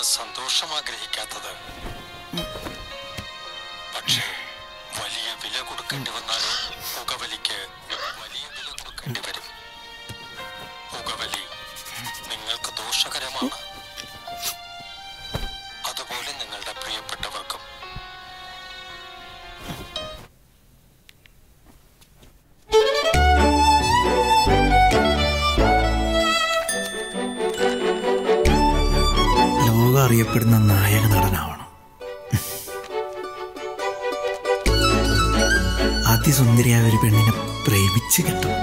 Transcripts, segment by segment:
എന്തിനാണ് സന്തോഷം ആഗ്രഹിക്കാത്തത് പക്ഷേ വലിയ വില കൊടുക്കേണ്ടി വന്നാൽ പുകവലിക്ക് വലിയ വില കൊടുക്കേണ്ടി വരും പുകവലി നിങ്ങൾക്ക് ദോഷകരമാണ് അതുപോലെ നിങ്ങളുടെ പ്രിയപ്പെട്ടവർക്കും ലോകം അറിയപ്പെടുന്ന നായക നടനാവണം അതിസുന്ദരിയായ ഒരു പെണ്ണിനെ പ്രേമിച്ച് കിട്ടും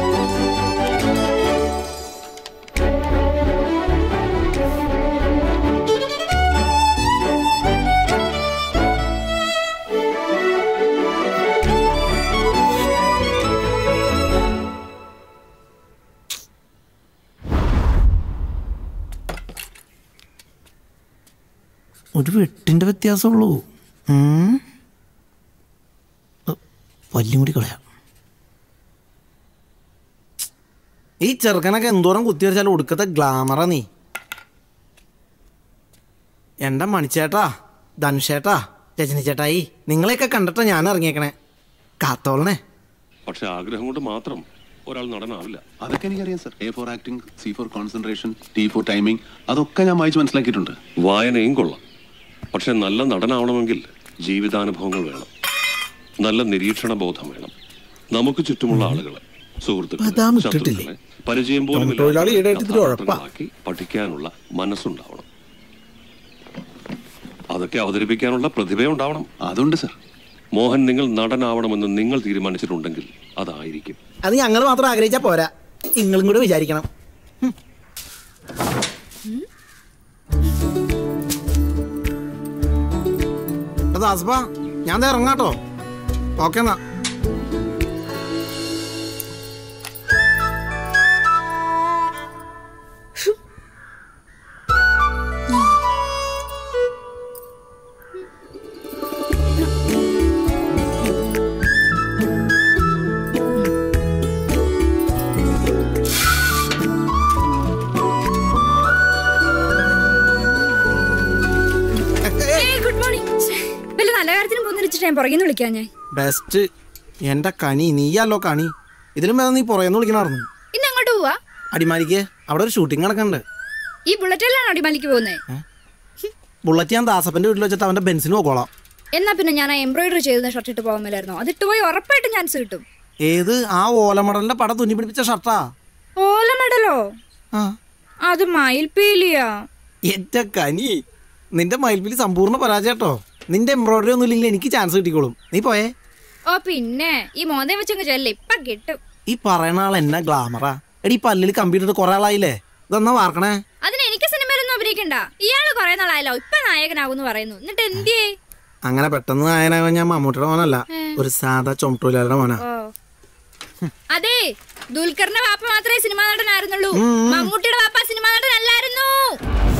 ഒരു വെട്ടിന്റെ വ്യത്യാസമുള്ളൂ ഉം. ഉ, പല്ലും കൂടി കളയാം ഈ ചെറുക്കനൊക്കെ എന്തോരം കുത്തിവെച്ചാലും ഒടുക്കത്തെ ഗ്ലാമറാ നീ എൻ്റെ മണിച്ചേട്ടാ ധനുഷേട്ടാ രജനി ചേട്ടായി നിങ്ങളെയൊക്കെ കണ്ടിട്ടാ ഞാൻ ഇറങ്ങിയേക്കണേ കാത്തോളണേ പക്ഷെ ആഗ്രഹം കൊണ്ട് മാത്രം ഒരാൾ നടനാവില്ല അതൊക്കെ എനിക്കറിയാം sir A for acting C for concentration T for timing അതൊക്കെ ഞാൻ വായിച്ച് മനസ്സിലാക്കിയിട്ടുണ്ട് വായനയും കൊള്ളാം പക്ഷെ നല്ല നടനാവണമെങ്കിൽ ജീവിതാനുഭവങ്ങൾ വേണം നല്ല നിരീക്ഷണ ബോധം വേണം നമുക്ക് ചുറ്റുമുള്ള ആളുകളെ സുഹൃത്തുക്കളെ ബദാം ഇട്ടിട്ടില്ലേ? ശത്രുക്കളെ പരിചയം പോലും തൊഴിലാളി ഇല്ലാത്തവരെ ഈടായിട്ട് ഇത്തിരി ഉഴപ്പാ. കഥാപാത്രങ്ങളാക്കി പഠിക്കാനുള്ള മനസ്സുണ്ടാവണം അതൊക്കെ അവതരിപ്പിക്കാനുള്ള പ്രതിഭയുണ്ടാവണം അതുണ്ട് സർ മോഹൻ നിങ്ങൾ നടനാവണമെന്ന് നിങ്ങൾ തീരുമാനിച്ചിട്ടുണ്ടെങ്കിൽ അതായിരിക്കും അത് ഞങ്ങൾ മാത്രം ആഗ്രഹിച്ചാൽ പോരാ നിങ്ങളും കൂടെ വിചാരിക്കണം ഹും. എടാ ദാസപ്പാ ഞാൻ ദേ ഇറങ്ങാട്ടോ ഓക്കെ എന്നാ ഗുഡ് മോർണിംഗ് വല്ല നല്ല കാര്യത്തിന് പോകുന്ന ഞാൻ പുറകിന്ന് വിളിക്കാൻ ഞാൻ ബെസ്റ്റ് എന്റെ കണി നീയല്ലോ കണി ഇതിലും വേണം നീ പുറയെന്ന് വിളിക്കണമായിരുന്നു ഇന്ന് അങ്ങോട്ട് പോവാ അടിമാലിക്ക് അവിടെ ഒരു ഷൂട്ടിംഗ് നടക്കണ്ട് ഈ ബുള്ളറ്റിലാണ് അടിമാലിക്ക് പോകുന്നത് ബുള്ളറ്റ് ഞാൻ ദാസപ്പന്റെ വീട്ടിൽ വെച്ചിട്ട് അവന്റെ ബെൻസിന് പോകോളാം എന്നാ പിന്നെ ഞാൻ ആ എംബ്രോയിഡറി ചെയ്ത ഷർട്ട് ഇട്ട് പോകാൻ മേലായിരുന്നോ അതിട്ട് പോയി ഉറപ്പായിട്ടും ചാൻസ് കിട്ടും ഏത് ആ ഓലമടലിന്റെ പടം തുന്നി പിടിപ്പിച്ച ഷർട്ടാ ഓല മെഡലോ ആ അത് മയിൽപീലിയാ എന്റെ കനി നിന്റെ മയിൽപ്പിൽ സമ്പൂർണ്ണ പരാജയട്ടോ നിന്റെ എംബ്രോയിഡറി ഒന്നും ഇല്ലെങ്കിൽ എനിക്ക് ചാൻസ് കിട്ടിക്കോളും നീ പോയേ ഓ പിന്നെ ഈ മോന്തയും വെച്ചങ്ങ് ചെല്ലേ ഇപ്പൊ കിട്ടും ഈ പറയണ ആൾ എന്നാ ഗ്ലാമറാ എടി ഈ പല്ലിൽ കമ്പ്യൂട്ടർ കുറെ ആളായില്ലേ ഇതെന്നാ വാർക്കണേ അതിന് എനിക്ക് സിനിമയിലൊന്നും അഭിനയിക്കണ്ട ഇയാള് കുറെ നാളായല്ലോ ഇപ്പൊ നായകനാകുന്നു പറയുന്നു എന്നിട്ട് എന്തിയേ അങ്ങനെ പെട്ടെന്ന് നായനാകാൻ ഞാൻ മമ്മൂട്ടിയുടെ മോനല്ല ഒരു സാധാ ചുമട്ടൂലാരുടെ മോനാ ഓ അതെ ദുൽഖറിന്റെ വാപ്പ മാത്രമേ സിനിമാ നടനായിരുന്നുള്ളൂ മമ്മൂട്ടിയുടെ വാപ്പ സിനിമാ നടനല്ലായിരുന്നു